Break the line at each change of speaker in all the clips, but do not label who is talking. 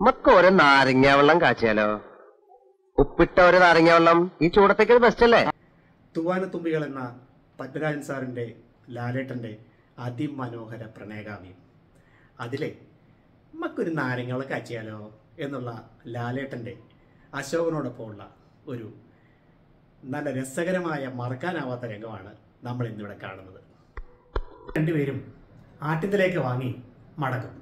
നമുക്ക് ഒരു നാരങ്ങ വെള്ളം കാച്ചിയാലോ ഉപ്പിട്ട ഒരു നാരങ്ങ വെള്ളം ഈ ചൂടത്തേക്ക് ബെസ്റ്റ് അല്ലേ
തൂവാനത്തുമ്പികൾ എന്ന പത്മരാജൻ സാറിൻ്റെ ലാലേട്ടൻ്റെ അതിമനോഹര പ്രണയകാവ്യം അതിലെ നമുക്കൊരു നാരങ്ങളെ കാച്ചിയാലോ എന്നുള്ള ലാലേട്ടൻ്റെ അശോകനോടൊപ്പമുള്ള ഒരു നല്ല രസകരമായ മറക്കാനാവാത്ത രംഗമാണ് നമ്മൾ ഇന്നിവിടെ കാണുന്നത് രണ്ടുപേരും ആറ്റിന്തലേക്ക് വാങ്ങി മടങ്ങും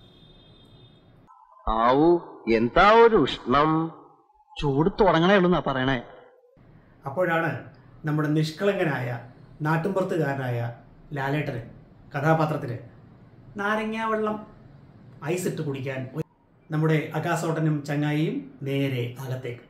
ആവൂ എന്താ ഒരു ഉഷ്ണം
ചൂട് തുടങ്ങണേ ഉള്ളൂന്നാ പറയണേ
അപ്പോഴാണ് നമ്മുടെ നിഷ്കളങ്കനായ നാട്ടുംപുറത്തുകാരനായ ലാലേട്ടന് കഥാപാത്രത്തിന് നാരങ്ങാ വെള്ളം ഐസിട്ട് കുടിക്കാൻ ഒരു- നമ്മുടെ അകാസോട്ടനും ചങ്ങായിയും നേരെ അകത്തേക്ക്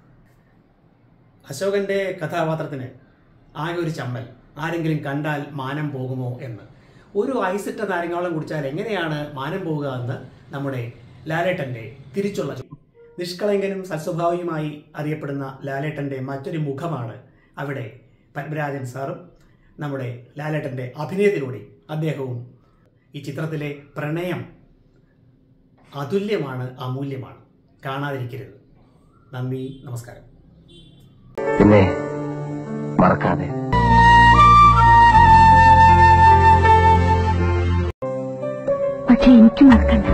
അശോകന്റെ കഥാപാത്രത്തിന് ആകെ ഒരു ചമ്മൽ ആരെങ്കിലും കണ്ടാൽ മാനം പോകുമോ എന്ന് ഒരു ഐസിട്ട നാരങ്ങാവെള്ളം കുടിച്ചാൽ എങ്ങനെയാണ് മാനം പോവുക എന്ന് നമ്മുടെ ലാലേട്ടന്റെ തിരിച്ചുള്ള ചോദ്യം. നിഷ്കളങ്കനും സസ്വഭാവിയുമായി അറിയപ്പെടുന്ന ലാലേട്ടന്റെ മറ്റൊരു മുഖമാണ് അവിടെ പത്മരാജൻ സാറും നമ്മുടെ ലാലേട്ടന്റെ അഭിനയത്തിലൂടെ അദ്ദേഹവും ഈ ചിത്രത്തിലെ പ്രണയം അതുല്യമാണ് അമൂല്യമാണ് കാണാതിരിക്കരുത് നന്ദി നമസ്കാരം
പിന്നെ മറക്കാതെ
പക്ഷെ എനിക്ക് മറക്കണ്ട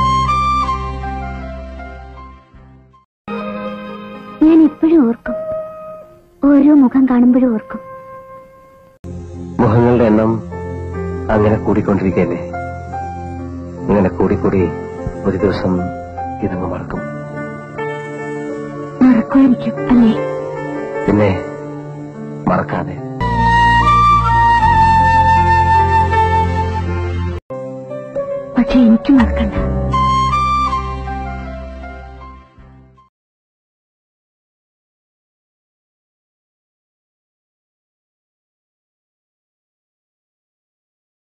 ഞാൻ ഇപ്പോഴും ഓർക്കും ഓരോ മുഖം കാണുമ്പോഴും ഓർക്കും
മുഖങ്ങളുടെ എണ്ണം അങ്ങനെ കൂടിക്കൊണ്ടിരിക്കല്ലേ ഇങ്ങനെ കൂടിക്കൂടി ഒരു ദിവസം ഇതങ്ങ് മറക്കും
മറക്കുമായിരിക്കും അല്ലേ
പിന്നെ മറക്കാതെ
പക്ഷെ എനിക്ക് മറക്കണ്ട